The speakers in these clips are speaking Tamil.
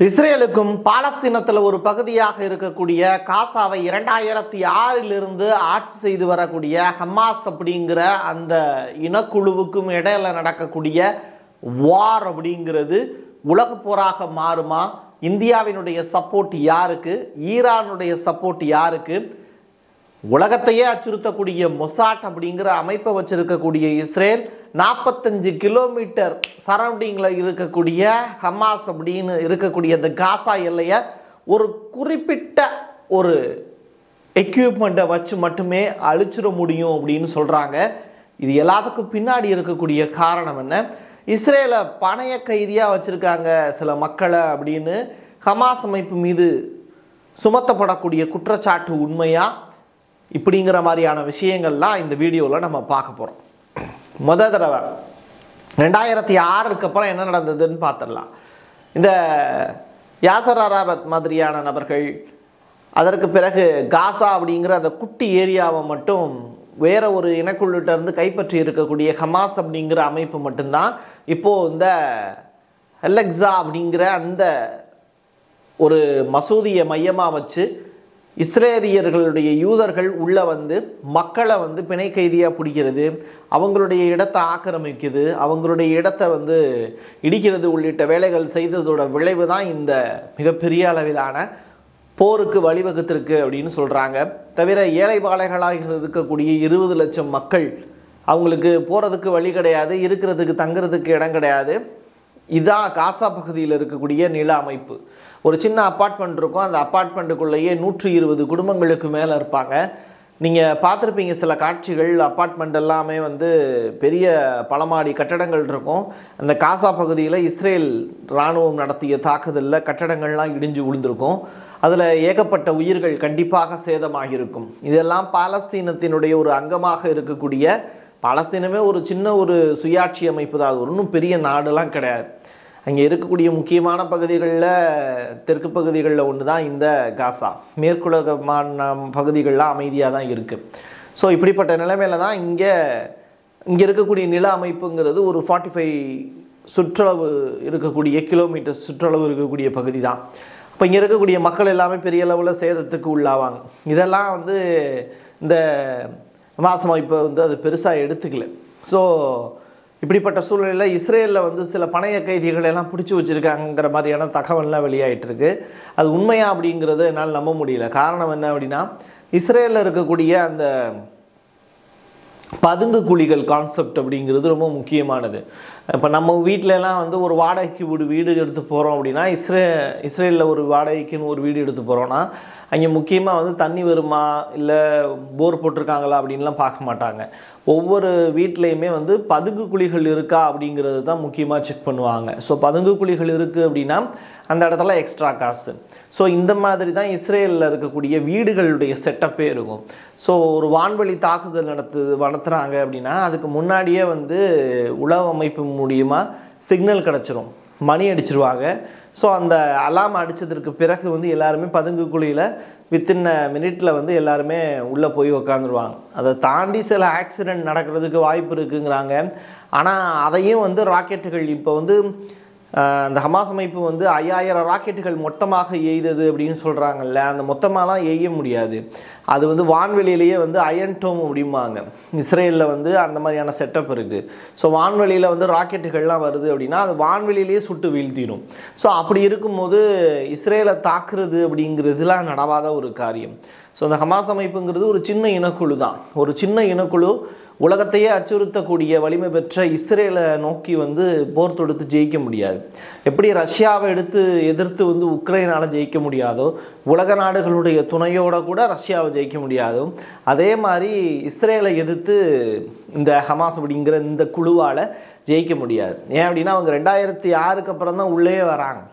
இஸ்ரேலுக்கும் பாலஸ்தீனத்தில் ஒரு பகுதியாக இருக்கக்கூடிய காசாவை இரண்டாயிரத்தி ஆறிலிருந்து ஆட்சி செய்து வரக்கூடிய ஹமாஸ் அப்படிங்கிற அந்த இனக்குழுவுக்கும் இடையில நடக்கக்கூடிய வார் அப்படிங்கிறது உலகப் போராக மாறுமா இந்தியாவினுடைய சப்போர்ட் யாருக்கு ஈரானுடைய சப்போர்ட் யாருக்கு உலகத்தையே அச்சுறுத்தக்கூடிய மொசாட் அப்படிங்கிற அமைப்பை வச்சிருக்கக்கூடிய இஸ்ரேல் நாற்பத்தஞ்சு கிலோமீட்டர் சரௌண்டிங்கில் இருக்கக்கூடிய ஹமாஸ் அப்படின்னு இருக்கக்கூடிய அந்த காசா எல்லையை ஒரு குறிப்பிட்ட ஒரு எக்யூப்மெண்ட்டை வச்சு மட்டுமே அழிச்சிட முடியும் அப்படின்னு சொல்கிறாங்க இது எல்லாத்துக்கும் பின்னாடி இருக்கக்கூடிய காரணம் என்ன இஸ்ரேலை பணைய கைதியாக வச்சுருக்காங்க சில மக்களை அப்படின்னு ஹமாஸ் அமைப்பு மீது சுமத்தப்படக்கூடிய குற்றச்சாட்டு உண்மையா இப்படிங்கிற மாதிரியான விஷயங்கள்லாம் இந்த வீடியோவில் நம்ம பார்க்க போகிறோம் முத தடவை ரெண்டாயிரத்தி ஆறுக்கு அப்புறம் என்ன நடந்ததுன்னு பார்த்துடலாம் இந்த யாசர் அராபத் மாதிரியான நபர்கள் அதற்கு பிறகு காசா அப்படிங்கிற அந்த குட்டி ஏரியாவை மட்டும் வேற ஒரு இனக்குழுட்ட இருந்து கைப்பற்றி இருக்கக்கூடிய ஹமாஸ் அப்படிங்கிற அமைப்பு மட்டும்தான் இப்போது இந்த அலெக்ஸா அப்படிங்கிற அந்த ஒரு மசூதியை மையமாக வச்சு இஸ்ரேலியர்களுடைய யூதர்கள் உள்ளே வந்து மக்களை வந்து பிணை கைதியாக பிடிக்கிறது அவங்களுடைய இடத்தை ஆக்கிரமிக்குது அவங்களுடைய இடத்தை வந்து இடிக்கிறது உள்ளிட்ட வேலைகள் செய்ததோட விளைவு தான் இந்த மிகப்பெரிய அளவிலான போருக்கு வழிவகுத்திருக்கு அப்படின்னு சொல்கிறாங்க தவிர ஏழை பாலைகளாக இருக்கக்கூடிய இருபது லட்சம் மக்கள் அவங்களுக்கு போகிறதுக்கு வழி கிடையாது இருக்கிறதுக்கு தங்குறதுக்கு இடம் கிடையாது இதான் காசா பகுதியில் இருக்கக்கூடிய நில அமைப்பு ஒரு சின்ன அப்பார்ட்மெண்ட் இருக்கும் அந்த அப்பார்ட்மெண்ட்டுக்குள்ளேயே நூற்றி இருபது குடும்பங்களுக்கு மேலே இருப்பாங்க நீங்கள் பார்த்துருப்பீங்க சில காட்சிகள் அப்பார்ட்மெண்ட் எல்லாமே வந்து பெரிய பலமாடி கட்டடங்கள் இருக்கும் அந்த காசா பகுதியில் இஸ்ரேல் இராணுவம் நடத்திய தாக்குதலில் கட்டடங்கள்லாம் இடிஞ்சு விழுந்திருக்கும் அதில் ஏகப்பட்ட உயிர்கள் கண்டிப்பாக சேதமாகியிருக்கும் இதெல்லாம் பாலஸ்தீனத்தினுடைய ஒரு அங்கமாக இருக்கக்கூடிய பாலஸ்தீனமே ஒரு சின்ன ஒரு சுயாட்சி அமைப்பு தான் அது ஒன்றும் பெரிய நாடுலாம் கிடையாது அங்கே இருக்கக்கூடிய முக்கியமான பகுதிகளில் தெற்கு பகுதிகளில் ஒன்று தான் இந்த காசா மேற்குலகமான பகுதிகள்லாம் அமைதியாக தான் இருக்குது ஸோ இப்படிப்பட்ட நிலைமையில தான் இங்கே இங்கே இருக்கக்கூடிய நில அமைப்புங்கிறது ஒரு ஃபார்ட்டி ஃபைவ் சுற்றளவு இருக்கக்கூடிய கிலோமீட்டர் சுற்றளவு இருக்கக்கூடிய பகுதி தான் இப்போ இங்கே இருக்கக்கூடிய மக்கள் எல்லாமே பெரிய அளவில் சேதத்துக்கு உள்ளாவாங்க இதெல்லாம் வந்து இந்த மாசம் இப்போ வந்து அது பெருசாக எடுத்துக்கல ஸோ இப்படிப்பட்ட சூழ்நிலையில் இஸ்ரேலில் வந்து சில பணைய கைதிகளை எல்லாம் பிடிச்சி வச்சுருக்காங்கிற மாதிரியான தகவல்லாம் வெளியாயிட்டு இருக்கு அது உண்மையா அப்படிங்கிறத என்னால் நம்ப முடியல காரணம் என்ன அப்படின்னா இஸ்ரேலில் இருக்கக்கூடிய அந்த பதுங்கு குழிகள் கான்செப்ட் அப்படிங்கிறது ரொம்ப முக்கியமானது இப்போ நம்ம வீட்டிலலாம் வந்து ஒரு வாடகைக்கு வீடு வீடு எடுத்து போகிறோம் அப்படின்னா இஸ்ரே இஸ்ரேலில் ஒரு வாடகைக்குன்னு ஒரு வீடு எடுத்து போகிறோன்னா அங்கே முக்கியமாக வந்து தண்ணி வருமா இல்லை போர் போட்டிருக்காங்களா அப்படின்லாம் பார்க்க மாட்டாங்க ஒவ்வொரு வீட்லேயுமே வந்து பதுங்கு குழிகள் இருக்கா அப்படிங்கிறது தான் முக்கியமாக செக் பண்ணுவாங்க ஸோ பதுங்கு குழிகள் இருக்குது அப்படின்னா அந்த இடத்துல எக்ஸ்ட்ரா காசு ஸோ இந்த மாதிரி தான் இஸ்ரேலில் இருக்கக்கூடிய வீடுகளுடைய செட்டப்பே இருக்கும் ஸோ ஒரு வான்வழி தாக்குதல் நடத்து நடத்துகிறாங்க அப்படின்னா அதுக்கு முன்னாடியே வந்து உளவு அமைப்பு மூலியமாக சிக்னல் கிடச்சிரும் மணி அடிச்சிருவாங்க ஸோ அந்த அலாம் அடித்ததற்கு பிறகு வந்து எல்லாருமே பதுங்கு குழியில் வித்தின் மினிட்டில் வந்து எல்லாருமே உள்ளே போய் உக்காந்துருவாங்க அதை தாண்டி சில ஆக்சிடெண்ட் நடக்கிறதுக்கு வாய்ப்பு இருக்குங்கிறாங்க ஆனால் அதையும் வந்து ராக்கெட்டுகள் இப்போ வந்து ஆஹ், அந்த ஹமாஸ் அமைப்பு வந்து ஐயாயிரம் ராக்கெட்டுகள் மொத்தமாக எய்தது அப்படின்னு சொல்கிறாங்கல்ல அந்த மொத்தமாலாம் எய்ய முடியாது அது வந்து வான்வெளியிலேயே வந்து அயன் டோம் அப்படிம்பாங்க இஸ்ரேலில் வந்து அந்த மாதிரியான செட்டப் இருக்குது ஸோ வான்வெளியில் வந்து ராக்கெட்டுகள்லாம் வருது அப்படின்னா அது வான்வெளியிலேயே சுட்டு வீழ்த்திடும் ஸோ அப்படி இருக்கும்போது இஸ்ரேலை தாக்குறது அப்படிங்கிறதுலாம் நடவாத ஒரு காரியம் ஸோ அந்த ஹமாஸ் அமைப்புங்கிறது ஒரு சின்ன இனக்குழு தான் ஒரு சின்ன இனக்குழு உலகத்தையே அச்சுறுத்தக்கூடிய வலிமை பெற்ற இஸ்ரேலை நோக்கி வந்து போர் தொடுத்து ஜெயிக்க முடியாது எப்படி ரஷ்யாவை எடுத்து எதிர்த்து வந்து உக்ரைனால் ஜெயிக்க முடியாதோ உலக நாடுகளுடைய துணையோட கூட ரஷ்யாவை ஜெயிக்க முடியாதோ அதே மாதிரி இஸ்ரேலை எதிர்த்து இந்த ஹமாஸ் அப்படிங்கிற இந்த குழுவால் ஜெயிக்க முடியாது ஏன் அப்படின்னா அவங்க ரெண்டாயிரத்தி ஆறுக்கு அப்புறம் தான் உள்ளே வராங்க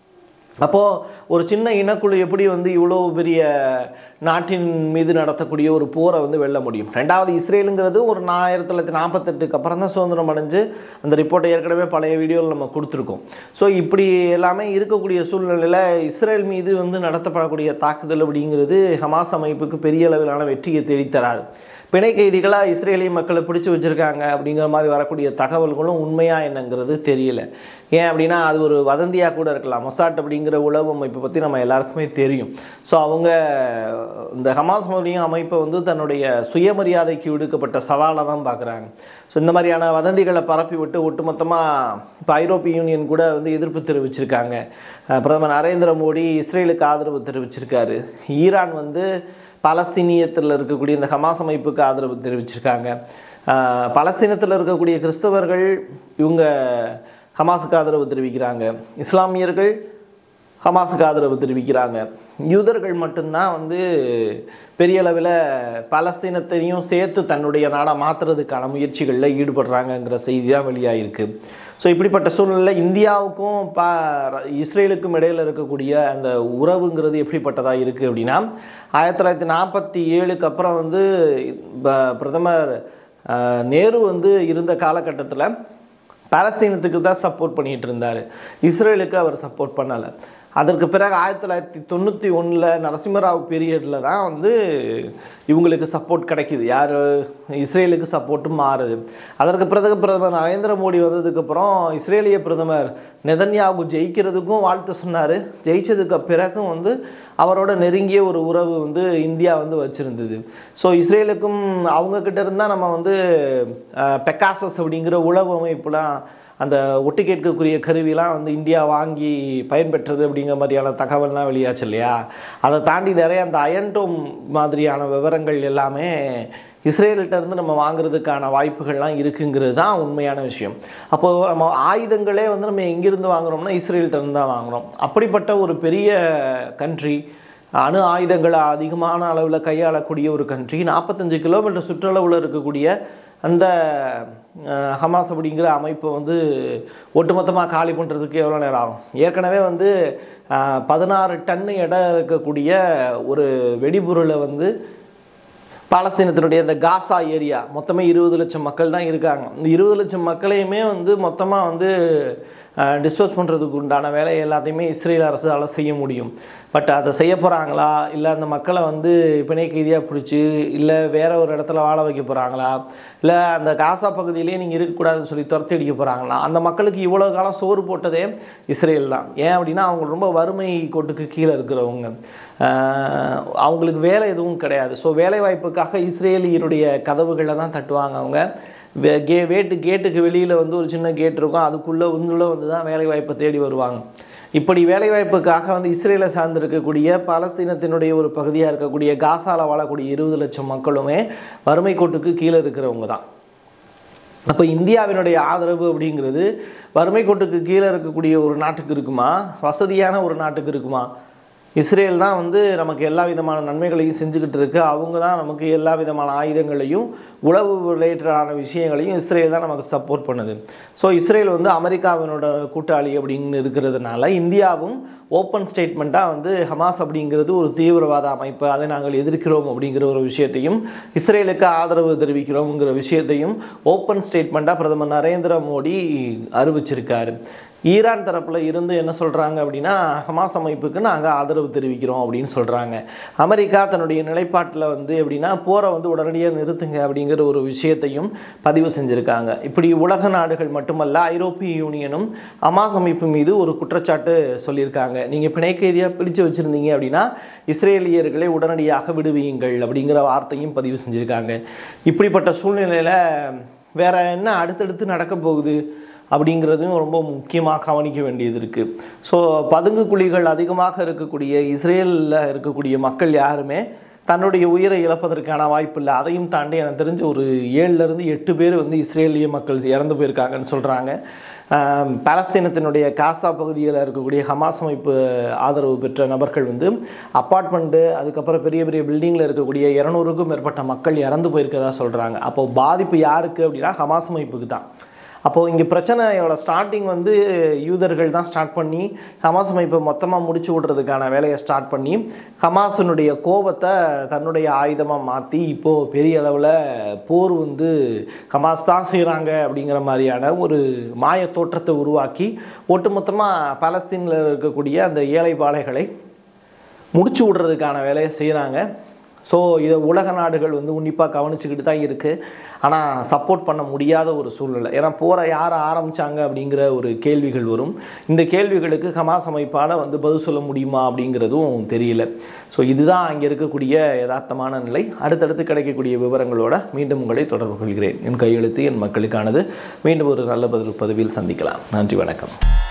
அப்போது ஒரு சின்ன இனக்குழு எப்படி வந்து இவ்வளோ பெரிய நாட்டின் மீது நடத்தக்கூடிய ஒரு போரை வந்து வெல்ல முடியும் ரெண்டாவது இஸ்ரேலுங்கிறது ஒரு ஆயிரத்தி தொள்ளாயிரத்தி நாற்பத்தெட்டுக்கு அப்புறம் தான் சுதந்திரம் அடைஞ்சு அந்த ரிப்போர்ட்டை ஏற்கனவே பழைய வீடியோவில் நம்ம கொடுத்துருக்கோம் ஸோ இப்படி எல்லாமே இருக்கக்கூடிய சூழ்நிலையில் இஸ்ரேல் மீது வந்து நடத்தப்படக்கூடிய தாக்குதல் அப்படிங்கிறது ஹமாஸ் அமைப்புக்கு பெரிய அளவிலான வெற்றியை தேடித்தராது பிணை கைதிகளாக இஸ்ரேலிய மக்களை பிடிச்சி வச்சுருக்காங்க அப்படிங்கிற மாதிரி வரக்கூடிய தகவல்களும் உண்மையாக என்னங்கிறது தெரியல ஏன் அப்படின்னா அது ஒரு வதந்தியாக கூட இருக்கலாம் மொசாட் அப்படிங்கிற உளவு அமைப்பை பற்றி நம்ம எல்லாருக்குமே தெரியும் ஸோ அவங்க இந்த ஹமாஸ் மொழியும் அமைப்பை வந்து தன்னுடைய சுயமரியாதைக்கு விடுக்கப்பட்ட சவாலை தான் பார்க்குறாங்க ஸோ இந்த மாதிரியான வதந்திகளை பரப்பி விட்டு ஒட்டுமொத்தமாக இப்போ ஐரோப்பிய யூனியன் கூட வந்து எதிர்ப்பு தெரிவிச்சிருக்காங்க அஹ் பிரதமர் நரேந்திர மோடி இஸ்ரேலுக்கு ஆதரவு தெரிவிச்சிருக்காரு ஈரான் வந்து பலஸ்தீனியத்தில் இருக்கக்கூடிய இந்த ஹமாஸ் அமைப்புக்கு ஆதரவு தெரிவிச்சிருக்காங்க அஹ் பலஸ்தீனத்தில் இருக்கக்கூடிய கிறிஸ்தவர்கள் இவங்க ஹமாஸுக்கு ஆதரவு தெரிவிக்கிறாங்க இஸ்லாமியர்கள் ஹமாஸுக்கு ஆதரவு தெரிவிக்கிறாங்க யூதர்கள் மட்டும்தான் வந்து பெரிய அளவில் பலஸ்தீனத்தையும் சேர்த்து தன்னுடைய நாடாக மாற்றுறதுக்கான முயற்சிகளில் ஈடுபடுறாங்கங்கிற செய்தி தான் வெளியாகிருக்கு ஸோ இப்படிப்பட்ட சூழ்நிலையில் இந்தியாவுக்கும் பா இஸ்ரேலுக்கும் இடையில் இருக்கக்கூடிய அந்த உறவுங்கிறது எப்படிப்பட்டதாக இருக்குது அப்படின்னா ஆயிரத்தி தொள்ளாயிரத்தி நாற்பத்தி ஏழுக்கு அப்புறம் வந்து ப- பிரதமர் அஹ், நேரு வந்து இருந்த காலகட்டத்தில் பாலஸ்தீனத்துக்கு தான் சப்போர்ட் பண்ணிட்டு இருந்தார் இஸ்ரேலுக்கு அவர் சப்போர்ட் பண்ணலை அதற்கு பிறகு ஆயிரத்தி தொள்ளாயிரத்தி தொண்ணூற்றி ஒன்றில் நரசிம்மராவ் பீரியடில் தான் வந்து இவங்களுக்கு சப்போர்ட் கிடைக்குது யார் இஸ்ரேலுக்கு சப்போர்ட்டும் மாறுது அதற்கு பிறகு பிரதமர் நரேந்திர மோடி வந்ததுக்கப்புறம் இஸ்ரேலிய பிரதமர் நெதன்யாகு ஜெயிக்கிறதுக்கும் வாழ்த்து சொன்னார் ஜெயிச்சதுக்கு பிறகும் வந்து அவரோட நெருங்கிய ஒரு உறவு வந்து இந்தியா வந்து வச்சுருந்தது ஸோ இஸ்ரேலுக்கும் அவங்க கிட்ட இருந்தால் நம்ம வந்து பெக்காசஸ் அப்படிங்கிற உளவு அமைப்புலாம் அந்த ஒட்டு கேட்கக்கூடிய கருவிலாம் வந்து இந்தியா வாங்கி பயன்பெற்றது அப்படிங்கிற மாதிரியான தகவல்லாம் வெளியாச்சு இல்லையா அதை தாண்டி நிறைய அந்த அயன்டோம் மாதிரியான விவரங்கள் எல்லாமே இஸ்ரேல்கிட்ட இருந்து நம்ம வாங்குறதுக்கான வாய்ப்புகள்லாம் இருக்குங்கிறது தான் உண்மையான விஷயம் அப்போது நம்ம ஆயுதங்களே வந்து நம்ம எங்கிருந்து வாங்குறோம்னா இஸ்ரேல்கிட்ட இருந்து தான் வாங்குறோம் அப்படிப்பட்ட ஒரு பெரிய கண்ட்ரி அணு ஆயுதங்களை அதிகமான அளவில் கையாளக்கூடிய ஒரு கண்ட்ரி நாற்பத்தஞ்சு கிலோமீட்டர் சுற்றளவில் இருக்கக்கூடிய அந்த அஹ், ஹமாஸ் அப்படிங்கிற அமைப்பை வந்து ஒட்டுமொத்தமாக காலி பண்ணுறதுக்கு எவ்வளோ நேரம் ஆகும் ஏற்கனவே வந்து அஹ், பதினாறு டன்னு எடை இருக்கக்கூடிய ஒரு வெடிபொருளை வந்து பாலஸ்தீனத்தினுடைய இந்த காசா ஏரியா மொத்தமே இருபது லட்சம் மக்கள் தான் இருக்காங்க இந்த இருபது லட்சம் மக்களையுமே வந்து மொத்தமாக வந்து டிஸ்போஸ் பண்ணுறதுக்கு உண்டான வேலை எல்லாத்தையுமே இஸ்ரேல் அரசால் செய்ய முடியும் பட் அதை செய்ய போகிறாங்களா இல்லை அந்த மக்களை வந்து பிணை கைதியாக பிடிச்சி இல்லை வேற ஒரு இடத்துல வாழ வைக்க போகிறாங்களா இல்லை அந்த காசா பகுதியிலேயே நீங்கள் இருக்கக்கூடாதுன்னு சொல்லி துரத்தி அடிக்க போகிறாங்களா அந்த மக்களுக்கு இவ்வளோ காலம் சோறு போட்டதே இஸ்ரேல் தான் ஏன் அப்படின்னா அவங்க ரொம்ப வறுமை கோட்டுக்கு கீழே இருக்கிறவங்க ஆஹ் அவங்களுக்கு வேலை எதுவும் கிடையாது ஸோ வேலை வாய்ப்புக்காக இஸ்ரேலியருடைய கதவுகளை தான் தட்டுவாங்க அவங்க வே கே வேட்டு கேட்டுக்கு வெளியில் வந்து ஒரு சின்ன கேட் இருக்கும் அதுக்குள்ளே உள்ளே வந்து தான் வேலை வாய்ப்பை தேடி வருவாங்க இப்படி வேலைவாய்ப்புக்காக வந்து இஸ்ரேலை சார்ந்திருக்கக்கூடிய பாலஸ்தீனத்தினுடைய ஒரு பகுதியாக இருக்கக்கூடிய காசால வாழக்கூடிய இருபது லட்சம் மக்களுமே வறுமை கோட்டுக்கு கீழே இருக்கிறவங்க தான் அப்போ இந்தியாவினுடைய ஆதரவு அப்படிங்கிறது வறுமை கோட்டுக்கு கீழே இருக்கக்கூடிய ஒரு நாட்டுக்கு இருக்குமா வசதியான ஒரு நாட்டுக்கு இருக்குமா இஸ்ரேல் தான் வந்து நமக்கு எல்லா விதமான நன்மைகளையும் செஞ்சுக்கிட்டு இருக்கு அவங்க தான் நமக்கு எல்லா விதமான ஆயுதங்களையும் உளவு ரிலேட்டடான விஷயங்களையும் இஸ்ரேல் தான் நமக்கு சப்போர்ட் பண்ணுது ஸோ இஸ்ரேல் வந்து அமெரிக்காவினோட கூட்டாளி அப்படின்னு இருக்கிறதுனால இந்தியாவும் ஓப்பன் ஸ்டேட்மெண்ட்டாக வந்து ஹமாஸ் அப்படிங்கிறது ஒரு தீவிரவாத அமைப்பு அதை நாங்கள் எதிர்க்கிறோம் அப்படிங்கிற ஒரு விஷயத்தையும் இஸ்ரேலுக்கு ஆதரவு தெரிவிக்கிறோம்ங்கிற விஷயத்தையும் ஓப்பன் ஸ்டேட்மெண்ட்டாக பிரதமர் நரேந்திர மோடி அறிவிச்சிருக்காரு ஈரான் தரப்பில் இருந்து என்ன சொல்கிறாங்க அப்படின்னா ஹமாஸ் அமைப்புக்கு நாங்கள் ஆதரவு தெரிவிக்கிறோம் அப்படின்னு சொல்கிறாங்க அமெரிக்கா தன்னுடைய நிலைப்பாட்டில் வந்து எப்படின்னா போரை வந்து உடனடியாக நிறுத்துங்க அப்படிங்கிற ஒரு விஷயத்தையும் பதிவு செஞ்சுருக்காங்க இப்படி உலக நாடுகள் மட்டுமல்ல ஐரோப்பிய யூனியனும் ஹமாஸ் அமைப்பு மீது ஒரு குற்றச்சாட்டு சொல்லியிருக்காங்க நீங்கள் பிணை கைதியாக பிடிச்சு வச்சுருந்தீங்க அப்படின்னா இஸ்ரேலியர்களை உடனடியாக விடுவியுங்கள் அப்படிங்கிற வார்த்தையும் பதிவு செஞ்சுருக்காங்க இப்படிப்பட்ட சூழ்நிலையில் வேற என்ன அடுத்தடுத்து நடக்க போகுது அப்படிங்கிறதையும் ரொம்ப முக்கியமாக கவனிக்க வேண்டியது இருக்குது ஸோ பதுங்கு குழிகள் அதிகமாக இருக்கக்கூடிய இஸ்ரேலில் இருக்கக்கூடிய மக்கள் யாருமே தன்னுடைய உயிரை இழப்பதற்கான வாய்ப்பு இல்லை அதையும் தாண்டி எனக்கு தெரிஞ்ச ஒரு ஏழுலேருந்து எட்டு பேர் வந்து இஸ்ரேலிய மக்கள் இறந்து போயிருக்காங்கன்னு சொல்கிறாங்க பாலஸ்தீனத்தினுடைய காசா பகுதியில் இருக்கக்கூடிய ஹமாஸ் அமைப்பு ஆதரவு பெற்ற நபர்கள் வந்து அப்பார்ட்மெண்ட்டு அதுக்கப்புறம் பெரிய பெரிய பில்டிங்கில் இருக்கக்கூடிய இரநூறுக்கும் மேற்பட்ட மக்கள் இறந்து போயிருக்கதா சொல்கிறாங்க அப்போ பாதிப்பு யாருக்கு அப்படின்னா ஹமாஸ் அமைப்புக்கு தான் அப்போது இங்கே பிரச்சனையோட ஸ்டார்டிங் வந்து யூதர்கள் தான் ஸ்டார்ட் பண்ணி ஹமாஸ் அமைப்பை மொத்தமாக முடிச்சு விட்றதுக்கான வேலையை ஸ்டார்ட் பண்ணி ஹமாஸினுடைய கோபத்தை தன்னுடைய ஆயுதமாக மாற்றி இப்போது பெரிய அளவில் போர் வந்து ஹமாஸ் தான் செய்கிறாங்க அப்படிங்கிற மாதிரியான ஒரு மாய தோற்றத்தை உருவாக்கி ஒட்டுமொத்தமாக பாலஸ்தீனில் இருக்கக்கூடிய அந்த ஏழை பாலைகளை முடிச்சு விடுறதுக்கான வேலையை செய்கிறாங்க ஸோ இதை உலக நாடுகள் வந்து உன்னிப்பாக கவனிச்சுக்கிட்டு தான் இருக்குது ஆனால் சப்போர்ட் பண்ண முடியாத ஒரு சூழ்நிலை ஏன்னா போரை யார் ஆரம்பித்தாங்க அப்படிங்கிற ஒரு கேள்விகள் வரும் இந்த கேள்விகளுக்கு ஹமாஸ் அமைப்பால் வந்து பதில் சொல்ல முடியுமா அப்படிங்கிறதும் தெரியல ஸோ இதுதான் அங்கே இருக்கக்கூடிய யதார்த்தமான நிலை அடுத்தடுத்து கிடைக்கக்கூடிய விவரங்களோட மீண்டும் உங்களை தொடர்பு கொள்கிறேன் என் கையெழுத்து என் மக்களுக்கானது மீண்டும் ஒரு நல்ல பதில் பதவியில் சந்திக்கலாம் நன்றி வணக்கம்